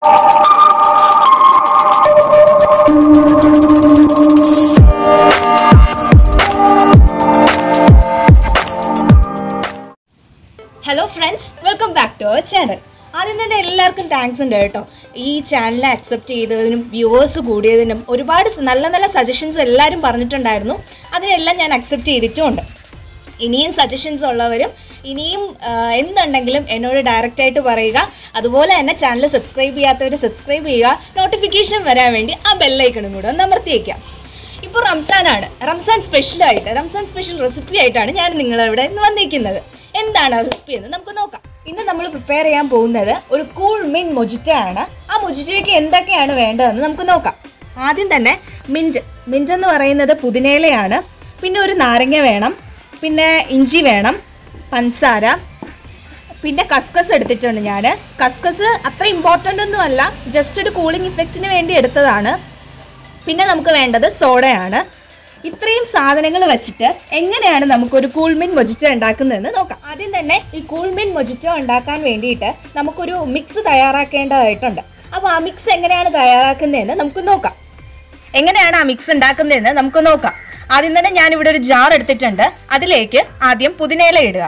hello friends welcome back to our channel ആദ്യം തന്നെ എല്ലാവർക്കും താങ്ക്സ് ഉണ്ട് കേട്ടോ ഈ ചാനൽ അക്സെപ്റ്റ് ചെയ്തതിനും വ്യൂവേഴ്സ് കൂടിയതിനും ഒരുപാട് സ- നല്ല നല്ല സജഷൻസ് എല്ലാവരും പറഞ്ഞിട്ടുണ്ടായിരുന്നു അതിനെല്ലാം ഞാൻ അക്സെപ്റ്റ് ചെയ്തിട്ടുമുണ്ട് ഇനിയും സജഷൻസ് ഉള്ളവരും ഇനിയും ആ, എന്തുണ്ടെങ്കിലും എന്നോട് ഡയറക്റ്റ് ആയിട്ട് പറയുക അതുപോലെ തന്നെ ചാനൽ സബ്സ്ക്രൈബ് ചെയ്യാത്തവർ സബ്സ്ക്രൈബ് ചെയ്യുക നോട്ടിഫിക്കേഷൻ വരാൻ വേണ്ടി ആ ബെല്ലൈക്കണും കൂടെ ഒന്ന് അമർത്തിയേക്കാം ഇപ്പോൾ റംസാനാണ് റംസാൻ സ്പെഷ്യലായിട്ട് റംസാൻ സ്പെഷ്യൽ റെസിപ്പി ആയിട്ടാണ് ഞാൻ നിങ്ങളിവിടെ ഇന്ന് വന്നിരിക്കുന്നത് എന്താണ് ആ റെസിപ്പി എന്ന് നമുക്ക് നോക്കാം ഇന്ന് നമ്മൾ പ്രിപ്പയർ ചെയ്യാൻ പോകുന്നത് ഒരു കൂൾ മിൻ മൊജിറ്റ ആണ് ആ മൊജിറ്റയ്ക്ക് എന്തൊക്കെയാണ് വേണ്ടതെന്ന് നമുക്ക് നോക്കാം ആദ്യം തന്നെ മിൻറ്റ് മിൻറ്റ് എന്ന് പറയുന്നത് പുതിനയിലയാണ് പിന്നെ ഒരു നാരങ്ങ വേണം പിന്നെ ഇഞ്ചി വേണം പഞ്ചസാര പിന്നെ കസ്കസ് എടുത്തിട്ടുണ്ട് ഞാൻ കസ്കസ് അത്ര ഇമ്പോർട്ടൻ്റ് ഒന്നും അല്ല ജസ്റ്റ് ഒരു കൂളിംഗ് ഇഫക്റ്റിന് വേണ്ടി എടുത്തതാണ് പിന്നെ നമുക്ക് വേണ്ടത് സോഡയാണ് ഇത്രയും സാധനങ്ങൾ വെച്ചിട്ട് എങ്ങനെയാണ് നമുക്കൊരു കൂൾമിൻ മൊജിറ്റോ ഉണ്ടാക്കുന്നതെന്ന് നോക്കാം ആദ്യം തന്നെ ഈ കൂൾമിൻ മൊജിറ്റോ ഉണ്ടാക്കാൻ വേണ്ടിയിട്ട് നമുക്കൊരു മിക്സ് തയ്യാറാക്കേണ്ടതായിട്ടുണ്ട് അപ്പോൾ ആ മിക്സ് എങ്ങനെയാണ് തയ്യാറാക്കുന്നതെന്ന് നമുക്ക് നോക്കാം എങ്ങനെയാണ് ആ മിക്സ് ഉണ്ടാക്കുന്നതെന്ന് നമുക്ക് നോക്കാം ആദ്യം തന്നെ ഞാൻ ഇവിടെ ഒരു ജാർ എടുത്തിട്ടുണ്ട് അതിലേക്ക് ആദ്യം പുതിനയില ഇടുക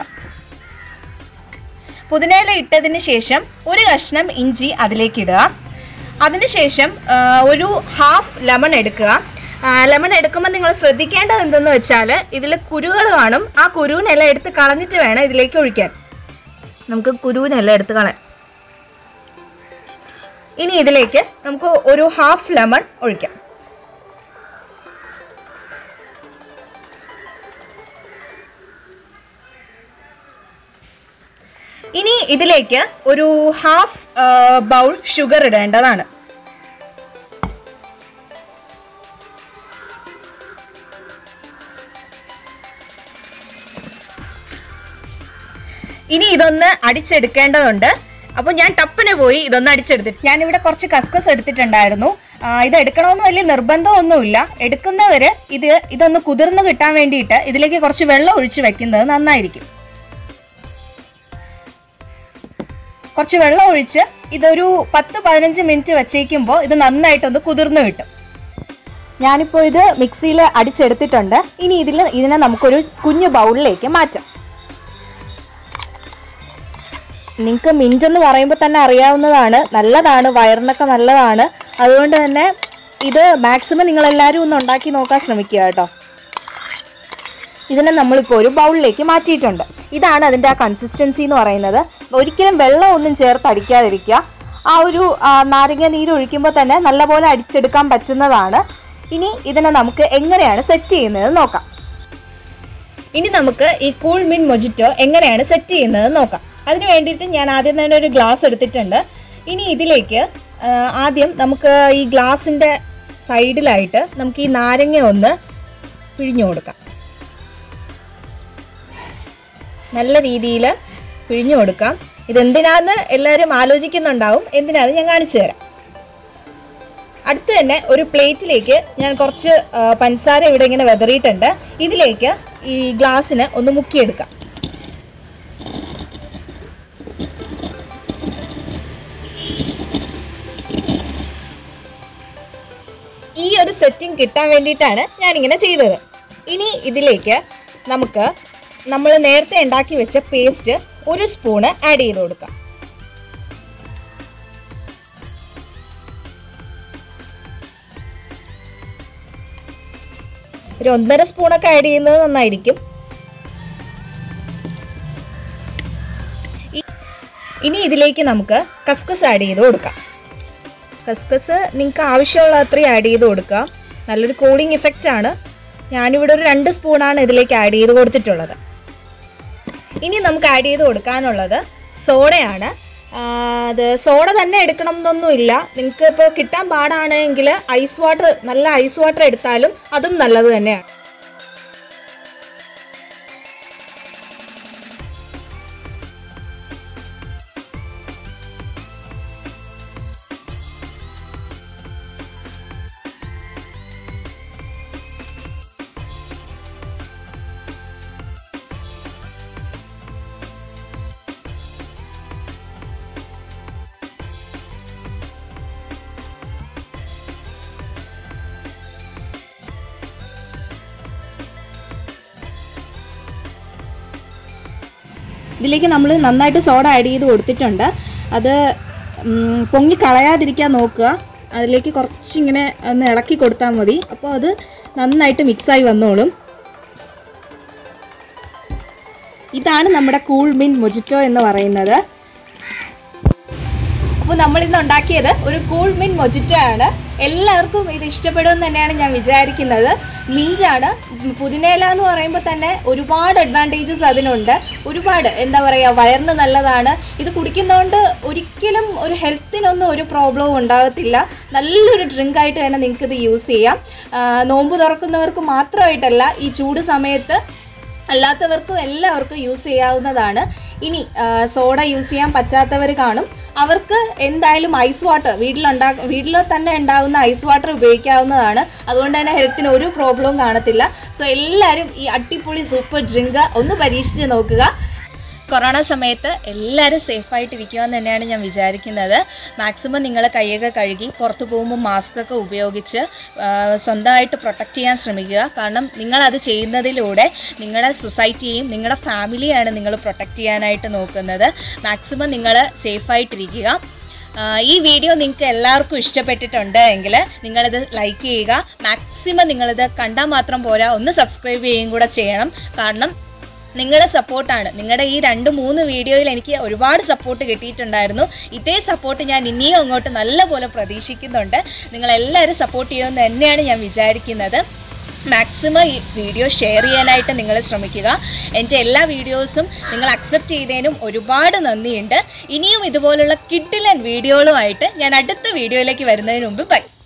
പുതിനയില ഇട്ടതിന് ശേഷം ഒരു കഷ്ണം ഇഞ്ചി അതിലേക്ക് ഇടുക അതിനുശേഷം ആ, ഒരു ഹാഫ് ലെമൺ എടുക്കുക ലെമൺ എടുക്കുമ്പോൾ നിങ്ങൾ ശ്രദ്ധിക്കേണ്ടത് എന്തെന്ന് വെച്ചാൽ ഇതിൽ കുരുകൾ കാണും ആ കുരുവിനെല്ലാം എടുത്ത് കളഞ്ഞിട്ട് വേണം ഇതിലേക്ക് ഒഴിക്കാൻ നമുക്ക് കുരുവിനെല്ലാം എടുത്ത് കളയാം ഇനി ഇതിലേക്ക് നമുക്ക് ഒരു ഹാഫ് ലെമൺ ഒഴിക്കാം ഇനി ഇതിലേക്ക് ഒരു ഹാഫ് ബൗൾ ഷുഗർ ഇടേണ്ടതാണ് ഇനി ഇതൊന്ന് അടിച്ചെടുക്കേണ്ടതുണ്ട് അപ്പോൾ ഞാൻ ടപ്പിന് പോയി ഇതൊന്ന് അടിച്ചെടുത്തിട്ട് ഞാൻ ഇവിടെ കുറച്ച് കസ്കസ് എടുത്തിട്ടുണ്ടായിരുന്നു ആ, ഇത് എടുക്കണമെന്ന് വലിയ നിർബന്ധമൊന്നുമില്ല എടുക്കുന്നവര് ഇത് ഇതൊന്ന് കുതിർന്ന് കിട്ടാൻ വേണ്ടിയിട്ട് ഇതിലേക്ക് കുറച്ച് വെള്ളം ഒഴിച്ച് വെക്കുന്നത് നന്നായിരിക്കും കുറച്ച് വെള്ളം ഒഴിച്ച് ഇതൊരു പത്ത് പതിനഞ്ച് മിനിറ്റ് വെച്ചേക്കുമ്പോൾ ഇത് നന്നായിട്ടൊന്ന് കുതിർന്ന് കിട്ടും ഞാനിപ്പോൾ ഇത് മിക്സിയിൽ അടിച്ചെടുത്തിട്ടുണ്ട് ഇനി ഇതിൽ ഇതിനെ നമുക്കൊരു കുഞ്ഞു ബൗളിലേക്ക് മാറ്റാം നിങ്ങൾക്ക് മിൻറ്റ് എന്ന് പറയുമ്പോൾ തന്നെ അറിയാവുന്നതാണ് നല്ലതാണ് വയറിനൊക്കെ നല്ലതാണ് അതുകൊണ്ട് തന്നെ ഇത് മാക്സിമം നിങ്ങളെല്ലാവരും ഒന്ന് ഉണ്ടാക്കി നോക്കാൻ ശ്രമിക്കുക കേട്ടോ ഇതിനെ നമ്മളിപ്പോൾ ഒരു ബൗളിലേക്ക് മാറ്റിയിട്ടുണ്ട് ഇതാണ് അതിൻ്റെ ആ കൺസിസ്റ്റൻസി എന്ന് പറയുന്നത് ഒരിക്കലും വെള്ളം ഒന്നും ചേർത്ത് അടിക്കാതിരിക്കുക ആ ഒരു ആ, നാരങ്ങ നീര് ഒഴിക്കുമ്പോൾ തന്നെ നല്ലപോലെ അടിച്ചെടുക്കാൻ പറ്റുന്നതാണ് ഇനി ഇതിനെ നമുക്ക് എങ്ങനെയാണ് സെറ്റ് ചെയ്യുന്നത് നോക്കാം ഇനി നമുക്ക് ഈ കൂൾ മിൻ മൊജിറ്റോ എങ്ങനെയാണ് സെറ്റ് ചെയ്യുന്നത് നോക്കാം അതിന് വേണ്ടിയിട്ട് ഞാൻ ആദ്യം തന്നെ ഒരു ഗ്ലാസ് എടുത്തിട്ടുണ്ട് ഇനി ഇതിലേക്ക് ആ, ആദ്യം നമുക്ക് ഈ ഗ്ലാസിൻ്റെ സൈഡിലായിട്ട് നമുക്ക് ഈ നാരങ്ങ ഒന്ന് പിഴിഞ്ഞു കൊടുക്കാം നല്ല രീതിയിൽ പിഴിഞ്ഞു കൊടുക്കാം ഇതെന്തിനാന്ന് എല്ലാവരും ആലോചിക്കുന്നുണ്ടാവും എന്തിനാന്ന് ഞാൻ കാണിച്ചു തരാം അടുത്ത് തന്നെ ഒരു പ്ലേറ്റിലേക്ക് ഞാൻ കുറച്ച് ആ, പഞ്ചസാര ഇവിടെ ഇങ്ങനെ വെതറിയിട്ടുണ്ട് ഇതിലേക്ക് ഈ ഗ്ലാസ്സിന് ഒന്ന് മുക്കിയെടുക്കാം ഈ ഒരു സെറ്റിംഗ് കിട്ടാൻ വേണ്ടിയിട്ടാണ് ഞാനിങ്ങനെ ചെയ്തത് ഇനി ഇതിലേക്ക് നമുക്ക് നമ്മൾ നേരത്തെ ഉണ്ടാക്കി വെച്ച പേസ്റ്റ് ഒരു സ്പൂണ് ആഡ് ചെയ്ത് കൊടുക്കാം ഒരു ഒന്നര സ്പൂണൊക്കെ ആഡ് ചെയ്യുന്നത് നന്നായിരിക്കും ഇ- ഇനി ഇതിലേക്ക് നമുക്ക് കസ്കസ് ആഡ് ചെയ്ത് കൊടുക്കാം കസ്കസ് നിങ്ങൾക്ക് ആവശ്യമുള്ള അത്രയും ആഡ് ചെയ്ത് കൊടുക്കുക നല്ലൊരു കൂളിംഗ് ഇഫക്റ്റ് ആണ് ഞാനിവിടെ ഒരു രണ്ട് സ്പൂണാണ് ഇതിലേക്ക് ആഡ് ചെയ്ത് കൊടുത്തിട്ടുള്ളത് ഇനി നമുക്ക് ആഡ് ചെയ്ത് കൊടുക്കാനുള്ളത് സോഡയാണ് ആ, അത് സോഡ തന്നെ എടുക്കണം എന്നൊന്നുമില്ല നിങ്ങൾക്ക് ഇപ്പോൾ കിട്ടാൻ പാടാണെങ്കിൽ ഐസ് വാട്ടർ നല്ല ഐസ് വാട്ടർ എടുത്താലും അതും നല്ലത് തന്നെയാണ് ഇതിലേക്ക് നമ്മൾ നന്നായിട്ട് സോഡ ആഡ് ചെയ്ത് കൊടുത്തിട്ടുണ്ട് അത് ഉം, പൊങ്ങി കളയാതിരിക്കാൻ നോക്കുക അതിലേക്ക് കുറച്ചിങ്ങനെ ഒന്ന് ഇളക്കി കൊടുത്താൽ മതി അപ്പോൾ അത് നന്നായിട്ട് മിക്സായി വന്നോളും ഇതാണ് നമ്മുടെ കൂൾ മിൻ മൊജിറ്റോ എന്ന് പറയുന്നത് അപ്പോൾ നമ്മൾ ഇന്ന് ഉണ്ടാക്കിയത് ഒരു കൂൾ മിൻ മൊജിറ്റോ ആണ് എല്ലാവർക്കും ഇത് ഇഷ്ടപ്പെടുമെന്ന് തന്നെയാണ് ഞാൻ വിചാരിക്കുന്നത് മിഞ്ചാണ് പുതിനയില എന്ന് പറയുമ്പോൾ തന്നെ ഒരുപാട് അഡ്വാൻറ്റേജസ് അതിനുണ്ട് ഒരുപാട് എന്താ പറയുക വയറിന് നല്ലതാണ് ഇത് കുടിക്കുന്നതുകൊണ്ട് ഒരിക്കലും ഒരു ഹെൽത്തിനൊന്നും ഒരു പ്രോബ്ലവും ഉണ്ടാകത്തില്ല നല്ലൊരു ഡ്രിങ്ക് ആയിട്ട് തന്നെ നിങ്ങൾക്ക് ഇത് യൂസ് ചെയ്യാം ആ, നോമ്പ് തുറക്കുന്നവർക്ക് മാത്രമായിട്ടല്ല ഈ ചൂട് സമയത്ത് അല്ലാത്തവർക്കും എല്ലാവർക്കും യൂസ് ചെയ്യാവുന്നതാണ് ഇനി സോഡ യൂസ് ചെയ്യാൻ പറ്റാത്തവർ കാണും അവർക്ക് എന്തായാലും ഐസ് വാട്ടർ വീട്ടിലുണ്ടാ വീട്ടിൽ തന്നെ ഉണ്ടാകുന്ന ഐസ് വാട്ടർ ഉപയോഗിക്കാവുന്നതാണ് അതുകൊണ്ട് തന്നെ ഹെൽത്തിന് ഒരു പ്രോബ്ലവും കാണത്തില്ല സോ എല്ലാവരും ഈ അടിപൊളി സൂപ്പർ ഡ്രിങ്ക് ഒന്ന് പരീക്ഷിച്ച് നോക്കുക കൊറോണ സമയത്ത് എല്ലാവരും സേഫായിട്ട് ഇരിക്കുക എന്ന് തന്നെയാണ് ഞാൻ വിചാരിക്കുന്നത് മാക്സിമം നിങ്ങൾ കൈയൊക്കെ കഴുകി പുറത്ത് പോകുമ്പോൾ മാസ്ക് ഒക്കെ ഉപയോഗിച്ച് ആ, സ്വന്തമായിട്ട് പ്രൊട്ടക്റ്റ് ചെയ്യാൻ ശ്രമിക്കുക കാരണം നിങ്ങളത് ചെയ്യുന്നതിലൂടെ നിങ്ങളുടെ സൊസൈറ്റിയെയും നിങ്ങളുടെ ഫാമിലിയാണ് നിങ്ങൾ പ്രൊട്ടക്റ്റ് ചെയ്യാനായിട്ട് നോക്കുന്നത് മാക്സിമം നിങ്ങൾ സേഫായിട്ടിരിക്കുക ആ, ഈ വീഡിയോ നിങ്ങൾക്ക് എല്ലാവർക്കും ഇഷ്ടപ്പെട്ടിട്ടുണ്ട് എങ്കിൽ നിങ്ങളിത് ലൈക്ക് ചെയ്യുക മാക്സിമം നിങ്ങളിത് കണ്ടാൽ മാത്രം പോരാ ഒന്ന് സബ്സ്ക്രൈബ് ചെയ്യുകയും കൂടെ ചെയ്യണം കാരണം നിങ്ങളുടെ സപ്പോർട്ടാണ് നിങ്ങളുടെ ഈ രണ്ട് മൂന്ന് വീഡിയോയിൽ എനിക്ക് ഒരുപാട് സപ്പോർട്ട് കിട്ടിയിട്ടുണ്ടായിരുന്നു ഇതേ സപ്പോർട്ട് ഞാൻ ഇനിയും അങ്ങോട്ട് നല്ലപോലെ പ്രതീക്ഷിക്കുന്നുണ്ട് നിങ്ങളെല്ലാവരും സപ്പോർട്ട് ചെയ്യുമെന്ന് തന്നെയാണ് ഞാൻ വിചാരിക്കുന്നത് മാക്സിമം ഈ വീഡിയോ ഷെയർ ചെയ്യാനായിട്ട് നിങ്ങൾ ശ്രമിക്കുക എൻ്റെ എല്ലാ വീഡിയോസും നിങ്ങൾ അക്സെപ്റ്റ് ചെയ്തതിനും ഒരുപാട് നന്ദിയുണ്ട് ഇനിയും ഇതുപോലുള്ള കിഡിലൻ വീഡിയോകളുമായിട്ട് ഞാൻ അടുത്ത വീഡിയോയിലേക്ക് വരുന്നതിന് മുമ്പ് ബൈ